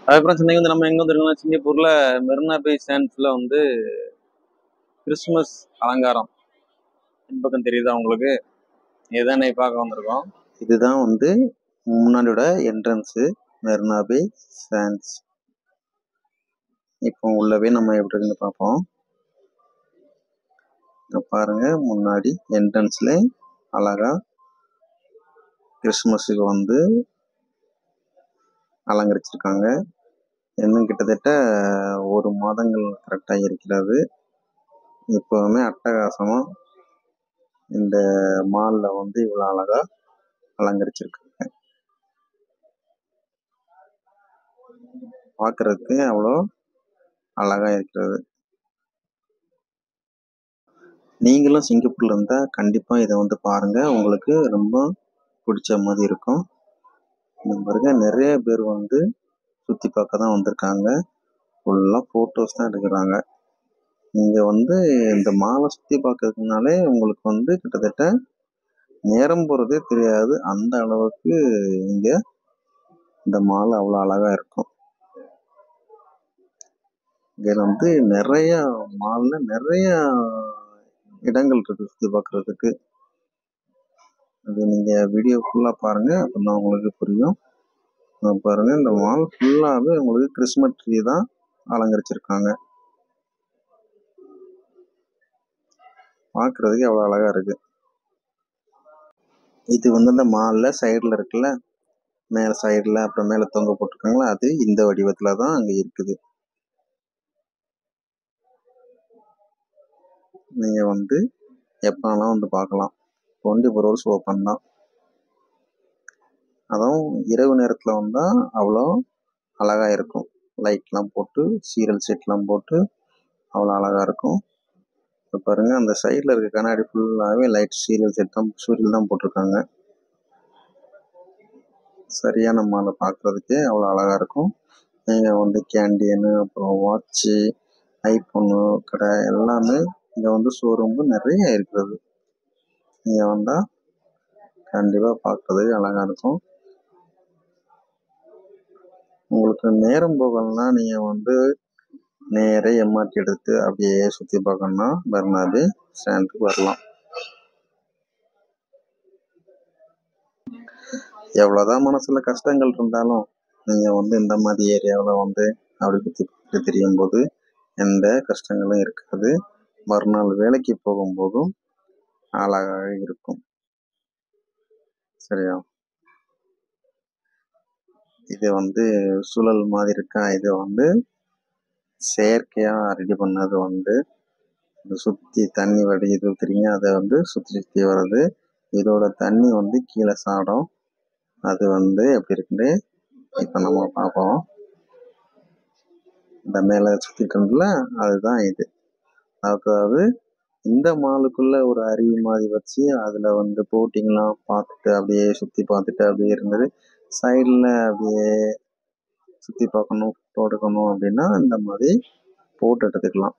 அதுக்கப்புறம் இன்னைக்கு வந்து நம்ம எங்கே வந்துருக்கோம்னா சிங்கப்பூரில் மெரினா பே சான்ஸில் வந்து கிறிஸ்மஸ் அலங்காரம் பின்பக்கம் தெரியுதா உங்களுக்கு இதுதான் இன்னைக்கு பார்க்க வந்திருக்கோம் இதுதான் வந்து முன்னாடியோட என்ட்ரன்ஸு மெரினா பே சான்ஸ் இப்போ உள்ளவே நம்ம எப்படி இருக்குன்னு பார்ப்போம் இங்க பாருங்க முன்னாடி என்ட்ரன்ஸ்ல அழகா கிறிஸ்மஸுக்கு வந்து அலங்கரிச்சிருக்காங்க இன்னும் கிட்டத்தட்ட ஒரு மாதங்கள் கரெக்டாக இருக்கிறது இப்போவுமே அட்டகாசமா இந்த மாலில் வந்து இவ்வளோ அழகா அலங்கரிச்சிருக்காங்க பார்க்கறதுக்கு அவ்வளோ அழகா இருக்கிறது நீங்களும் சிங்கப்பூர்ல இருந்தா கண்டிப்பா இதை வந்து பாருங்க உங்களுக்கு ரொம்ப பிடிச்ச மாதிரி இருக்கும் இந்த பாருங்க நிறைய பேர் வந்து சுத்தி பார்க்க தான் வந்திருக்காங்க ஃபுல்லா போட்டோஸ் தான் எடுக்கிறாங்க நீங்க வந்து இந்த மாலை சுத்தி பார்க்கறதுனாலே உங்களுக்கு வந்து கிட்டத்தட்ட நேரம் போறதே தெரியாது அந்த அளவுக்கு இங்க இந்த மாலை அவ்வளோ அழகா இருக்கும் இங்க வந்து நிறைய மால்ல நிறைய இடங்கள் இருக்கு சுத்தி பார்க்கறதுக்கு அது நீங்க வீடியோ ஃபுல்லா பாருங்க அப்பதான் உங்களுக்கு புரியும் இங்க பாருங்க இந்த மால் ஃபுல்லாவே உங்களுக்கு கிறிஸ்மஸ் ட்ரீ தான் அலங்கரிச்சிருக்காங்க பார்க்கிறதுக்கு அவ்வளவு அழகா இருக்கு இது வந்து இந்த மால்ல சைடுல இருக்குல்ல மேல சைடுல அப்புறம் மேல தொங்க போட்டிருக்காங்களா அது இந்த வடிவத்துல தான் அங்க இருக்குது நீங்க வந்து எப்பனாலும் வந்து பார்க்கலாம் டுவெண்ட்டி ஃபோர் ஹவர்ஸ் ஓப்பன் தான் அதுவும் இரவு நேரத்துல வந்தா அவ்வளோ அழகா இருக்கும் லைட்லாம் போட்டு சீரியல் செட்லாம் போட்டு அவ்வளோ அழகா இருக்கும் இப்போ பாருங்க அந்த சைடில் இருக்க கண்ணாடி ஃபுல்லாகவே லைட் சீரியல் செட் தான் சீரியல் தான் போட்டிருக்காங்க சரியான மாலை பார்க்கறதுக்கே அவ்வளோ அழகா இருக்கும் நீங்கள் வந்து கேண்டீனு அப்புறம் வாட்சு ஐஃபோனு கடை எல்லாமே இங்கே வந்து ஷோரூம்பு நிறைய இருக்கிறது நீங்கள் வந்தால் கண்டிப்பாக பார்க்கறதுக்கு அழகா இருக்கும் உங்களுக்கு நேரம் போகணும்னா நீங்கள் வந்து நேரே எம்ஆர்டி எடுத்து அப்படியே சுற்றி பார்க்கணும்னா பர்னாபி ஸ்டாண்டுக்கு வரலாம் எவ்வளோதான் மனசுல கஷ்டங்கள் இருந்தாலும் நீங்கள் வந்து இந்த மாதிரி ஏரியாவில் வந்து அப்படி சுற்றி பார்த்து தெரியும் போது எந்த கஷ்டங்களும் இருக்காது மறுநாள் வேலைக்கு போகும்போதும் அழகாக இருக்கும் சரியா இது வந்து சுழல் மாதிரி இருக்கா இது வந்து செயற்கையா ரெடி பண்ணது வந்து இது சுத்தி தண்ணி வடியுது தெரியுங்க அதை வந்து சுத்தி சுத்தி வருது இதோட தண்ணி வந்து கீழே சாடும் அது வந்து எப்படி இருக்குன்னு இப்ப நம்ம பார்ப்போம் இந்த மேல சுத்திட்டு இருந்ததுல அதுதான் இது அதாவது இந்த மாலுக்குள்ள ஒரு அருவி மாதிரி வச்சு அதுல வந்து போட்டிங்லாம் பார்த்துட்டு அப்படியே சுத்தி பார்த்துட்டு அப்படியே இருந்தது சைடில் அப்படியே சுத்தி பார்க்கணும் photo எடுக்கணும் அப்படின்னா இந்த மாதிரி போட்டு எடுத்துக்கலாம்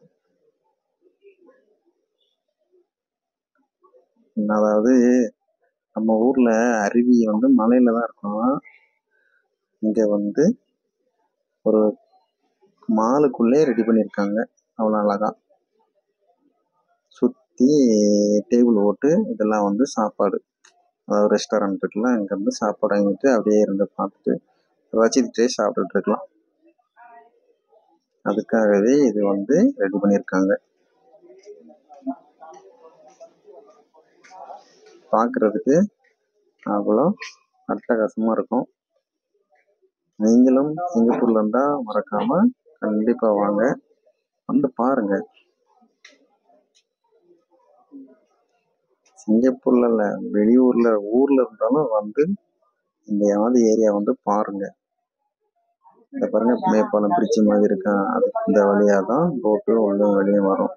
அதாவது நம்ம ஊர்ல அருவி வந்து மலையில தான் இருக்கும் இங்க வந்து ஒரு மாலுக்குள்ளே ரெடி பண்ணியிருக்காங்க அவ்வளோ அழகா சுத்தி டேபிள் போட்டு இதெல்லாம் வந்து சாப்பாடு அதாவது ரெஸ்டாரண்ட் இருக்குல்ல அங்க இருந்து சாப்பாடு வாங்கிட்டு அப்படியே இருந்து பார்த்துட்டு வச்சுக்கிட்டே சாப்பிட்டுட்டு இருக்கலாம் அதுக்காகவே இது வந்து ரெடி பண்ணியிருக்காங்க பார்க்கிறதுக்கு அவ்வளோ அட்டகாசமா இருக்கும் நீங்களும் சிங்கப்பூர்ல இருந்தா மறக்காம கண்டிப்பா வாங்க வந்து பாருங்க சிங்கப்பூர்ல இல்ல வெளியூர்ல ஊர்ல இருந்தாலும் வந்து இந்த மாதிரி ஏரியா வந்து பாருங்க இந்த பாருங்க மேப்பாலம் பிரிட்ஜ் மாதிரி இருக்கா அது இந்த வழியா தான் போட்டு உள்ளே வெளியும் வரும்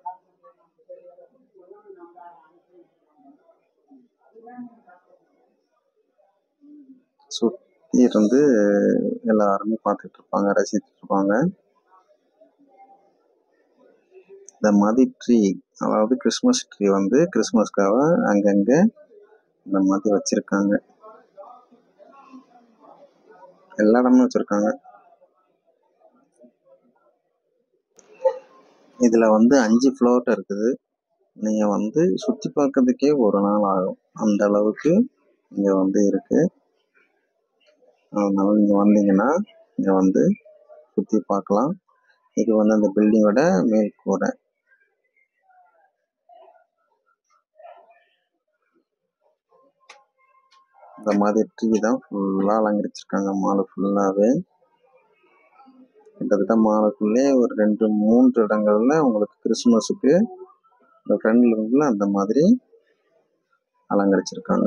சுத்தி இருந்து எல்லாருமே பார்த்துட்டு இருப்பாங்க ரசிச்சுட்டு இருப்பாங்க இந்த மாதிரி ட்ரீ அதாவது கிறிஸ்மஸ் ட்ரீ வந்து கிறிஸ்மஸ்க்காக அங்கங்க இந்த மாதிரி வச்சிருக்காங்க எல்லா இடமும் வச்சிருக்காங்க இதில் வந்து அஞ்சு ஃப்ளோர்ட் இருக்குது நீங்கள் வந்து சுற்றி பார்க்கறதுக்கே ஒரு நாள் ஆகும் அந்த அளவுக்கு இங்கே வந்து இருக்குது அதனால நீங்கள் வந்தீங்கன்னா இங்கே வந்து சுற்றி பார்க்கலாம் இது வந்து அந்த பில்டிங்கோட மேல் கூரை இந்த மாதிரி ட்ரீ தான் ஃபுல்லாக அலங்கரிச்சிருக்காங்க மாலை ஃபுல்லாகவே கிட்டத்தட்ட மாலுக்குள்ளே ஒரு ரெண்டு மூன்று இடங்கள்ல உங்களுக்கு கிறிஸ்மஸுக்கு இந்த ஃப்ரண்ட்ல இருக்குல்ல அந்த மாதிரி அலங்கரிச்சிருக்காங்க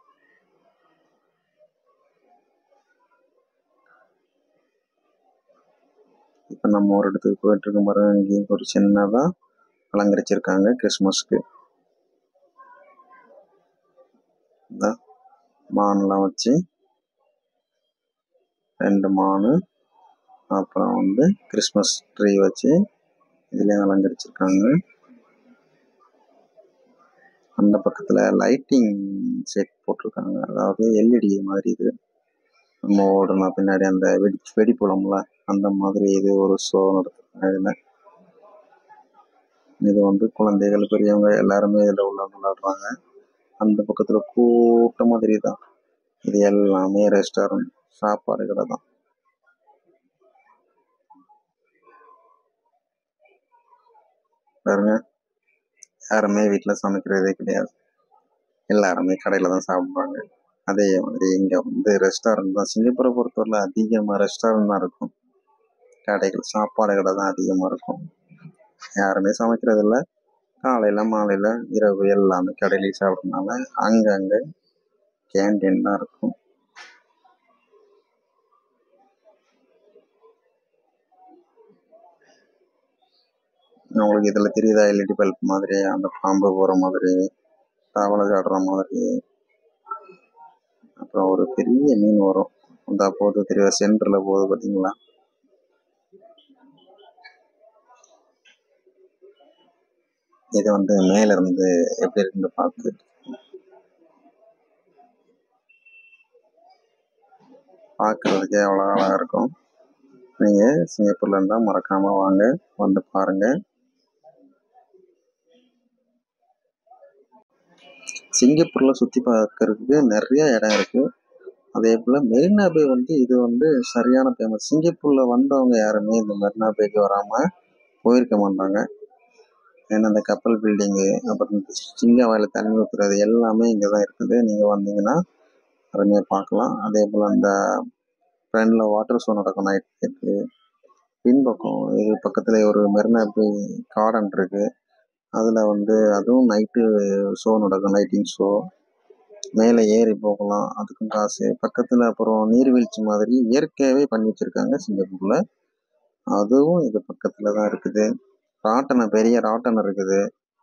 இப்போ நம்ம ஒரு இடத்துக்கு போயிட்டு இருக்க மாதிரி இங்கேயும் ஒரு சின்னதாக அலங்கரிச்சிருக்காங்க கிறிஸ்மஸ்க்கு இந்த மான்லாம் வச்சு ரெண்டு மானு அப்புறம் வந்து கிறிஸ்மஸ் ட்ரீ வச்சு இதுலேயும் அலங்கரிச்சிருக்காங்க அந்த பக்கத்தில் லைட்டிங் செட் போட்டிருக்காங்க அதாவது எல்இடி மாதிரி இது நம்ம ஓடனா பின்னாடி அந்த வெடி வெடிப்புலம்ல அந்த மாதிரி இது ஒரு ஷோ நடத்துறாங்க இதில் இது வந்து குழந்தைகள் பெரியவங்க எல்லாருமே இதில் உள்ள விளையாடுறாங்க அந்த பக்கத்தில் கூட்ட மாதிரி தான் இது எல்லாமே ரெஸ்டாரண்ட் சாப்பாடு கடை தான் பாருங்க யாருமே வீட்டில் சமைக்கிறதே கிடையாது எல்லாருமே கடையில் தான் சாப்பிட்றாங்க அதே மாதிரி இங்கே வந்து ரெஸ்டாரண்ட் தான் சிங்கப்பூரை பொறுத்தவரை அதிகமாக ரெஸ்டாரண்ட் தான் இருக்கும் கடைகள் சாப்பாடு கடை தான் அதிகமாக இருக்கும் யாருமே சமைக்கிறது இல்லை காலையில் மாலையில் இரவு எல்லாமே கடையிலேயே சாப்பிட்றதுனால அங்கங்கே கேண்டீன் தான் இருக்கும் உங்களுக்கு இதில் தெரியுதா எல்இடி பல்ப் மாதிரி அந்த பாம்பு போகிற மாதிரி தவளை சாடுற மாதிரி அப்புறம் ஒரு பெரிய மீன் வரும் அந்த போது தெரிய சென்டரில் போகுது பார்த்தீங்களா இது வந்து மேல இருந்து எப்படி இருக்குன்னு பார்த்து பார்க்கறதுக்கே அவ்வளோ அழகாக இருக்கும் நீங்கள் சிங்கப்பூர்ல இருந்தால் மறக்காம வாங்க வந்து பாருங்க சிங்கப்பூர்ல சுற்றி பார்க்கறதுக்கு நிறைய இடம் இருக்கு அதே போல் மெரினா பே வந்து இது வந்து சரியான ஃபேமஸ் சிங்கப்பூர்ல வந்தவங்க யாருமே இந்த மெரினா பேக்கு வராமல் போயிருக்க மாட்டாங்க ஏன்னா இந்த கப்பல் பில்டிங்கு அப்புறம் இந்த சிங்க வாயில தண்ணி ஊற்றுறது எல்லாமே இங்கே தான் இருக்குது நீங்கள் வந்தீங்கன்னா அருமையாக பார்க்கலாம் அதே போல் அந்த ஃப்ரெண்டில் வாட்டர் ஷோ நடக்கும் நைட் நைட்டு பின்பக்கம் இது பக்கத்தில் ஒரு மெரினா பே கார்டன் இருக்கு அதில் வந்து அதுவும் நைட்டு ஷோ நடக்கும் லைட்டிங் ஷோ மேலே ஏறி போகலாம் அதுக்கும் காசு பக்கத்தில் அப்புறம் நீர்வீழ்ச்சி மாதிரி இயற்கையாகவே பண்ணி வச்சுருக்காங்க சிங்கப்பூரில் அதுவும் இது பக்கத்தில் தான் இருக்குது ராட்டனம் பெரிய ராட்டனம் இருக்குது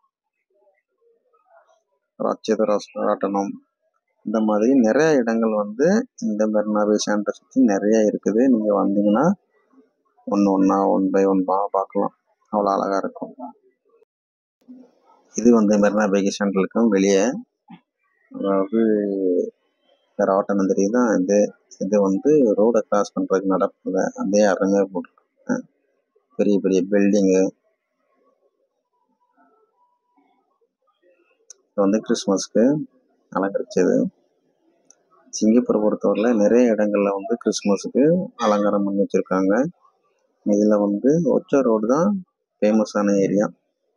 ராட்சத ராஸ்- ராட்டனம் இந்த மாதிரி நிறைய இடங்கள் வந்து இந்த மெரினா பே சாண்டை சுற்றி நிறைய இருக்குது நீங்கள் வந்தீங்கன்னா ஒன்று ஒன்றா ஒன் பை ஒன் பா பார்க்கலாம் அவ்வளோ அழகாக இருக்கும் இது வந்து மெரினா பேக்கி சென்டருக்கும் வெளியே அதாவது இந்த ராட்டனம் தெரியுதா இது இது வந்து ரோடை கிராஸ் பண்ணுறதுக்கு நடப்பதை அதே அருமையாக போட்டிருக்காங்க பெரிய பெரிய பில்டிங்கு இது வந்து கிறிஸ்மஸ்க்கு அலங்கரிச்சது சிங்கப்பூரை பொறுத்தவரையில் நிறைய இடங்கள்ல வந்து கிறிஸ்மஸுக்கு அலங்காரம் பண்ணி வச்சுருக்காங்க இதில் வந்து ஒச்சா ரோடு தான் ஃபேமஸான ஏரியா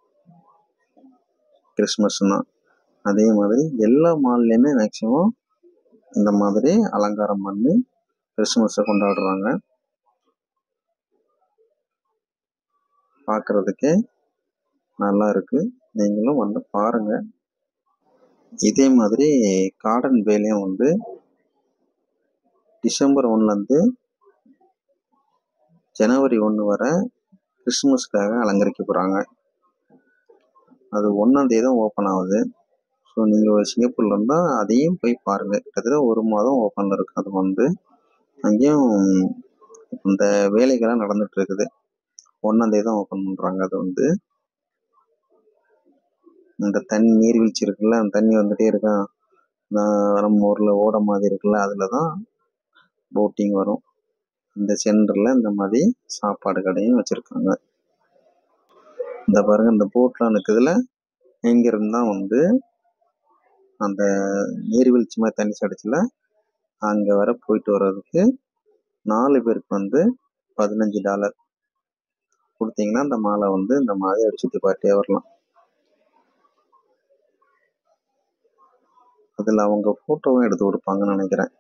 கிறிஸ்மஸ்னா அதே மாதிரி எல்லா மால்லையுமே மேக்ஸிமம் இந்த மாதிரி அலங்காரம் பண்ணி கிறிஸ்மஸை கொண்டாடுறாங்க பார்க்கறதுக்கே நல்லா இருக்கு நீங்களும் வந்து பாருங்க இதே மாதிரி கார்டன் பேலையும் வந்து டிசம்பர் ஒன்றுலேருந்து ஜனவரி ஒன்று வரை கிறிஸ்மஸ்க்காக அலங்கரிக்க போகிறாங்க அது ஒன்றாம் தேதி தான் ஓப்பன் ஆகுது ஸோ நீங்கள் சிங்கப்பூர்ல இருந்தால் அதையும் போய் பாருங்கள் கிட்டத்தட்ட ஒரு மாதம் ஓப்பனில் இருக்கு அது வந்து அங்கேயும் இந்த வேலைகள்லாம் நடந்துட்டு இருக்குது ஒன்றாம் தேதி தான் ஓப்பன் பண்ணுறாங்க அது வந்து இந்த தண்ணி நீர்வீழ்ச்சி இருக்குல்ல அந்த தண்ணி வந்துட்டே இருக்கா நான் நம்ம ஊரில் ஓட மாதிரி இருக்குல்ல அதில் தான் போட்டிங் வரும் இந்த சென்டரில் இந்த மாதிரி சாப்பாடு கடையும் வச்சுருக்காங்க இந்த பாருங்க இந்த போட்லாம் நிற்குதுல இங்கிருந்து தான் வந்து அந்த நீர்வீழ்ச்சி மாதிரி தண்ணி சடிச்சுல அங்கே வர போயிட்டு வர்றதுக்கு நாலு பேருக்கு வந்து பதினஞ்சு டாலர் கொடுத்தீங்கன்னா அந்த மாலை வந்து இந்த மாதிரி அடி சுற்றி பாட்டே வரலாம் அதில் அவங்க ஃபோட்டோவும் எடுத்து கொடுப்பாங்கன்னு நினைக்கிறேன்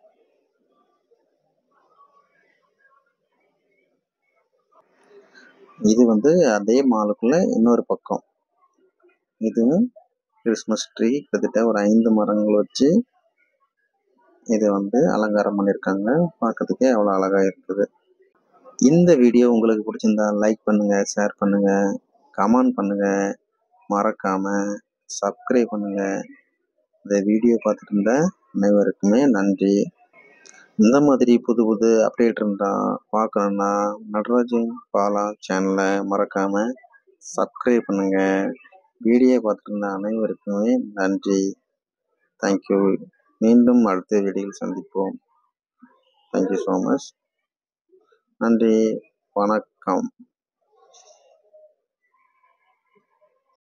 இது வந்து அதே மாலுக்குள்ள இன்னொரு பக்கம் இதுவும் கிறிஸ்மஸ் ட்ரீ கிட்டத்தட்ட ஒரு ஐந்து மரங்கள் வச்சு இதை வந்து அலங்காரம் பண்ணியிருக்காங்க பார்க்கறதுக்கே அவ்வளோ அழகாக இருக்குது இந்த வீடியோ உங்களுக்கு பிடிச்சிருந்தா லைக் பண்ணுங்க ஷேர் பண்ணுங்க கமெண்ட் பண்ணுங்க மறக்காம சப்ஸ்கிரைப் பண்ணுங்க இந்த வீடியோ பார்த்துட்டு இருந்த அனைவருக்குமே நன்றி இந்த மாதிரி புது புது அப்டேட் இருந்தால் பார்க்கணுன்னா நடராஜன் பாலா சேனலை மறக்காம சப்ஸ்கிரைப் பண்ணுங்க வீடியோ பார்த்துட்டு இருந்த அனைவருக்குமே நன்றி தேங்க்யூ மீண்டும் அடுத்த வீடியோவில் சந்திப்போம் தேங்க்யூ ஸோ மச் நன்றி வணக்கம்